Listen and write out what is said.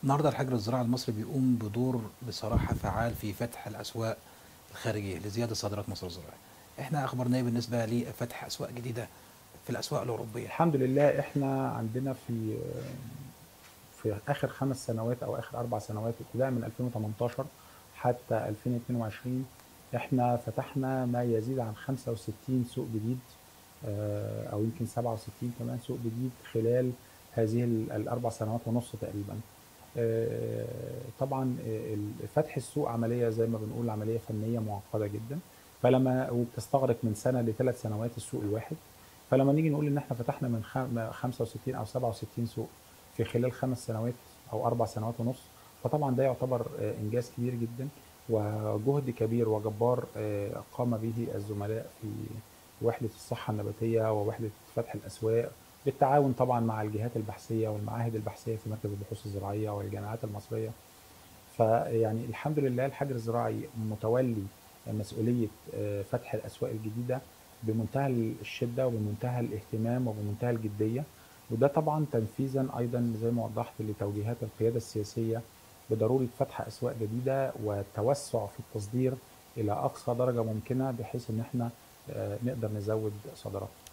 النهارده الحجر الزراعي المصري بيقوم بدور بصراحه فعال في فتح الاسواق الخارجيه لزياده صادرات مصر الزراعيه. احنا اخبارنا ايه بالنسبه لفتح اسواق جديده في الاسواق الاوروبيه؟ الحمد لله احنا عندنا في في اخر خمس سنوات او اخر اربع سنوات ابتداء من 2018 حتى 2022 احنا فتحنا ما يزيد عن 65 سوق جديد آه، او يمكن 67 كمان سوق جديد خلال هذه ال- الاربع سنوات ونص تقريبا آه، طبعا آه، ال- فتح السوق عمليه زي ما بنقول عمليه فنيه معقده جدا فلما وبتستغرق من سنه لثلاث سنوات السوق الواحد فلما نيجي نقول ان احنا فتحنا من خم- 65 او 67 سوق في خلال خمس سنوات او اربع سنوات ونص فطبعا ده يعتبر آه، انجاز كبير جدا وجهد كبير وجبار آه، قام به الزملاء في وحده الصحه النباتيه ووحده فتح الاسواق بالتعاون طبعا مع الجهات البحثيه والمعاهد البحثيه في مركز البحوث الزراعيه والجامعات المصريه فيعني الحمد لله الحجر الزراعي متولي مسؤوليه آه، فتح الاسواق الجديده بمنتهى الشده وبمنتهى الاهتمام وبمنتهى الجديه وده طبعا تنفيذا ايضا زي ما وضحت لتوجيهات القياده السياسيه بضروره فتح اسواق جديده والتوسع في التصدير الى اقصى درجه ممكنه بحيث ان احنا آه، نقدر نزود صادراتنا